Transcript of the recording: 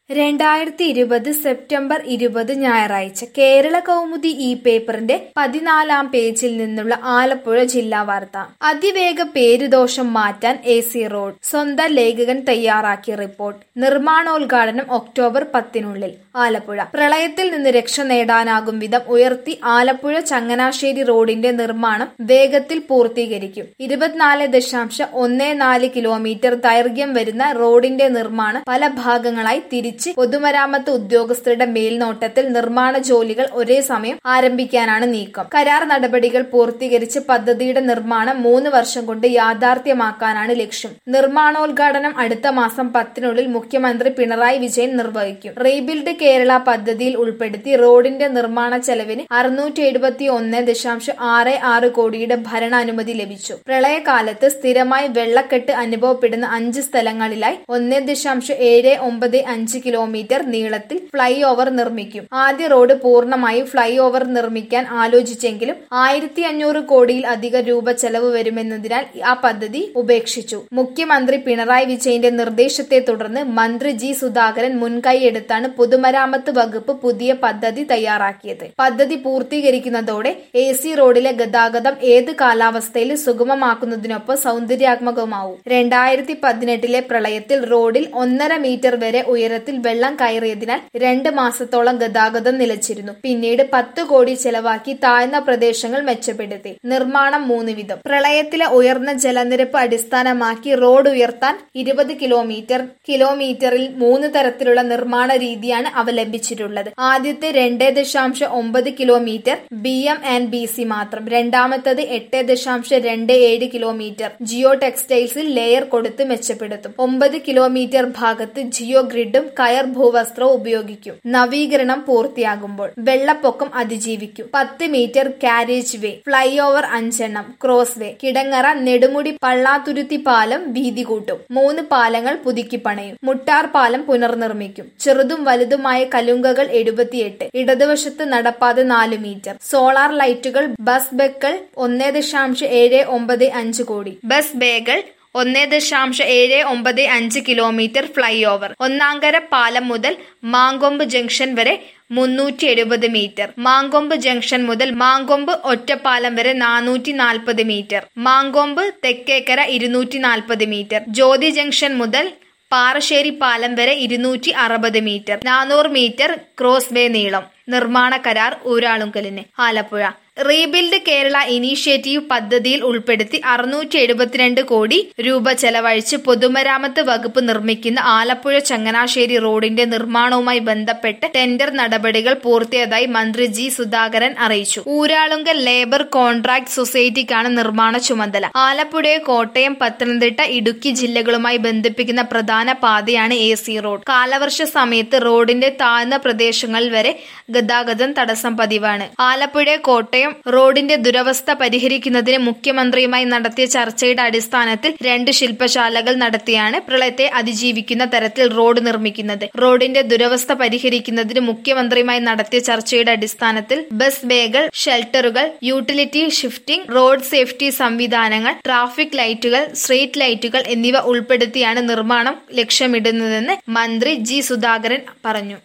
രണ്ടായിരത്തി ഇരുപത് സെപ്റ്റംബർ ഇരുപത് ഞായറാഴ്ച കേരള കൗമുദി ഈ പേപ്പറിന്റെ പതിനാലാം പേജിൽ നിന്നുള്ള ആലപ്പുഴ ജില്ലാ വാർത്ത അതിവേഗ പേരുദോഷം മാറ്റാൻ എ സി റോഡ് സ്വന്തം ലേഖകൻ തയ്യാറാക്കിയ റിപ്പോർട്ട് നിർമ്മാണോദ്ഘാടനം ഒക്ടോബർ പത്തിനുള്ളിൽ ആലപ്പുഴ പ്രളയത്തിൽ നിന്ന് രക്ഷ നേടാനാകും വിധം ഉയർത്തി ആലപ്പുഴ ചങ്ങനാശ്ശേരി റോഡിന്റെ നിർമ്മാണം വേഗത്തിൽ പൂർത്തീകരിക്കും ഇരുപത്തിനാല് ദശാംശം ഒന്ന് നാല് കിലോമീറ്റർ ദൈർഘ്യം വരുന്ന റോഡിന്റെ നിർമ്മാണം പല ഭാഗങ്ങളായി തിരിച്ച് പൊതുമരാമത്ത് ഉദ്യോഗസ്ഥരുടെ മേൽനോട്ടത്തിൽ നിർമ്മാണ ജോലികൾ ഒരേ സമയം ആരംഭിക്കാനാണ് നീക്കം കരാർ നടപടികൾ പൂർത്തീകരിച്ച് പദ്ധതിയുടെ നിർമ്മാണം മൂന്ന് വർഷം കൊണ്ട് യാഥാർത്ഥ്യമാക്കാനാണ് ലക്ഷ്യം നിർമ്മാണോദ്ഘാടനം അടുത്ത മാസം പത്തിനുള്ളിൽ മുഖ്യമന്ത്രി പിണറായി വിജയൻ നിർവഹിക്കും റീബിൽഡ് കേരള പദ്ധതിയിൽ ഉൾപ്പെടുത്തി റോഡിന്റെ നിർമ്മാണ ചെലവിന് അറുന്നൂറ്റി എഴുപത്തി ഒന്ന് ദശാംശം ആറ് ആറ് കോടിയുടെ ഭരണാനുമതി ലഭിച്ചു പ്രളയകാലത്ത് സ്ഥിരമായി വെള്ളക്കെട്ട് അനുഭവപ്പെടുന്ന അഞ്ച് സ്ഥലങ്ങളിലായി ഒന്ന് ദശാംശം ഏഴ് ഒമ്പത് അഞ്ച് കിലോമീറ്റർ നീളത്തിൽ ഫ്ലൈ ഓവർ നിർമ്മിക്കും ആദ്യ റോഡ് പൂർണ്ണമായി ഫ്ലൈ ഓവർ നിർമ്മിക്കാൻ ആലോചിച്ചെങ്കിലും ആയിരത്തി അഞ്ഞൂറ് കോടിയിൽ അധിക രൂപ ചെലവ് വരുമെന്നതിനാൽ ആ പദ്ധതി ഉപേക്ഷിച്ചു മുഖ്യമന്ത്രി പിണറായി വിജയന്റെ നിർദ്ദേശത്തെ തുടർന്ന് മന്ത്രി ജി സുധാകരൻ മുൻകൈയെടുത്താണ് പൊതുമരാമത്ത് വകുപ്പ് പുതിയ പദ്ധതി തയ്യാറാക്കിയത് പദ്ധതി പൂർത്തീകരിക്കുന്നതോടെ എ സി റോഡിലെ ഗതാഗതം ഏത് കാലാവസ്ഥയിൽ സുഗമമാക്കുന്നതിനൊപ്പം സൗന്ദര്യാത്മകമാവും രണ്ടായിരത്തി പതിനെട്ടിലെ പ്രളയത്തിൽ റോഡിൽ ഒന്നര മീറ്റർ വരെ ഉയരത്തിൽ വെള്ളം കയറിയതിനാൽ രണ്ട് മാസത്തോളം ഗതാഗതം നിലച്ചിരുന്നു പിന്നീട് പത്ത് കോടി ചെലവാക്കി താഴ്ന്ന പ്രദേശങ്ങൾ മെച്ചപ്പെടുത്തി നിർമ്മാണം മൂന്ന് വിധം പ്രളയത്തിലെ ഉയർന്ന ജലനിരപ്പ് അടിസ്ഥാനമാക്കി റോഡ് ഉയർത്താൻ ഇരുപത് കിലോമീറ്റർ കിലോമീറ്ററിൽ മൂന്ന് തരത്തിലുള്ള നിർമ്മാണ രീതിയാണ് അവലംബിച്ചിട്ടുള്ളത് ആദ്യത്തെ രണ്ട് ദശാംശം ഒമ്പത് kilometre B M and B C മാത്രം രണ്ടാമത്തത് എട്ട് ദശാംശം രണ്ട് ഏഴ് കിലോമീറ്റർ ജിയോ ടെക്സ്റ്റൈൽസിൽ ലെയർ കൊടുത്ത് മെച്ചപ്പെടുത്തും ഒമ്പത് കിലോമീറ്റർ ഭാഗത്ത് ജിയോ ഗ്രിഡും കയർ ഭൂവസ്ത്രവും ഉപയോഗിക്കും നവീകരണം പൂർത്തിയാകുമ്പോൾ വെള്ളപ്പൊക്കം അതിജീവിക്കും പത്ത് metre carriage way flyover അഞ്ചെണ്ണം ക്രോസ് വേ കിടങ്ങറ നെടുമുടി പള്ളാത്തുരുത്തി പാലം വീതി കൂട്ടും മൂന്ന് പാലങ്ങൾ പുതുക്കി പണയും മുട്ടാർ പാലം പുനർനിർമ്മിക്കും ചെറുതും വലുതുമായ കലുങ്കകൾ എഴുപത്തിയെട്ട് ഇടതുവശത്ത് നടപ്പാത നാല് മീറ്റർ സോളാർ ലൈറ്റുകൾ ബസ് ബെക്കൾ ഒന്നേ ദശാംശം ഏഴ് ഒമ്പത് അഞ്ച് കോടി ബസ് ബേകൾ ഒന്ന് ദശാംശം ഏഴ് ഒമ്പത് അഞ്ച് കിലോമീറ്റർ ഫ്ലൈ ഓവർ ഒന്നാങ്കര പാലം മുതൽ മാങ്കൊമ്പ് ജംഗ്ഷൻ വരെ മുന്നൂറ്റി എഴുപത് മീറ്റർ മാങ്കൊമ്പ് ജംഗ്ഷൻ മുതൽ മാങ്കൊമ്പ് ഒറ്റപ്പാലം വരെ നാനൂറ്റി നാൽപ്പത് മീറ്റർ മാങ്കൊമ്പ് തെക്കേക്കര ഇരുന്നൂറ്റി നാൽപ്പത് മീറ്റർ ജ്യോതി ജംഗ്ഷൻ മുതൽ പാറശ്ശേരി പാലം വരെ ഇരുന്നൂറ്റി അറുപത് മീറ്റർ നാനൂറ് മീറ്റർ ക്രോസ് വേ നീളം നിർമ്മാണ കരാർ ഊരാളുങ്കലിന് ആലപ്പുഴ റീബിൽഡ് കേരള ഇനീഷ്യേറ്റീവ് പദ്ധതിയിൽ ഉൾപ്പെടുത്തി അറുന്നൂറ്റി എഴുപത്തിരണ്ട് കോടി രൂപ ചെലവഴിച്ച് പൊതുമരാമത്ത് വകുപ്പ് നിർമ്മിക്കുന്ന ആലപ്പുഴ ചങ്ങനാശ്ശേരി റോഡിന്റെ നിർമ്മാണവുമായി ബന്ധപ്പെട്ട് ടെൻഡർ നടപടികൾ പൂർത്തിയായതായി മന്ത്രി ജി സുധാകരൻ അറിയിച്ചു ഊരാളുങ്കൽ ലേബർ കോൺട്രാക്ട് സൊസൈറ്റിക്കാണ് നിർമ്മാണ ചുമതല ആലപ്പുഴയെ കോട്ടയം പത്തനംതിട്ട ഇടുക്കി ജില്ലകളുമായി ബന്ധിപ്പിക്കുന്ന പ്രധാന പാതയാണ് എ സി റോഡ് കാലവർഷ സമയത്ത് റോഡിന്റെ താഴ്ന്ന പ്രദേശങ്ങളിൽ വരെ ഗതാഗതം തടസ്സം പതിവാണ് ആലപ്പുഴ കോട്ടയം റോഡിന്റെ ദുരവസ്ഥ പരിഹരിക്കുന്നതിന് മുഖ്യമന്ത്രിയുമായി നടത്തിയ ചർച്ചയുടെ അടിസ്ഥാനത്തിൽ രണ്ട് ശില്പശാലകൾ നടത്തിയാണ് പ്രളയത്തെ അതിജീവിക്കുന്ന തരത്തിൽ റോഡ് നിർമ്മിക്കുന്നത് റോഡിന്റെ ദുരവസ്ഥ പരിഹരിക്കുന്നതിന് മുഖ്യമന്ത്രിയുമായി നടത്തിയ ചർച്ചയുടെ അടിസ്ഥാനത്തിൽ ബസ് ബേകൾ ഷെൽട്ടറുകൾ യൂട്ടിലിറ്റി ഷിഫ്റ്റിംഗ് റോഡ് സേഫ്റ്റി സംവിധാനങ്ങൾ ട്രാഫിക് ലൈറ്റുകൾ സ്ട്രീറ്റ് ലൈറ്റുകൾ എന്നിവ ഉൾപ്പെടുത്തിയാണ് നിർമ്മാണം ലക്ഷ്യമിടുന്നതെന്ന് മന്ത്രി ജി സുധാകരൻ പറഞ്ഞു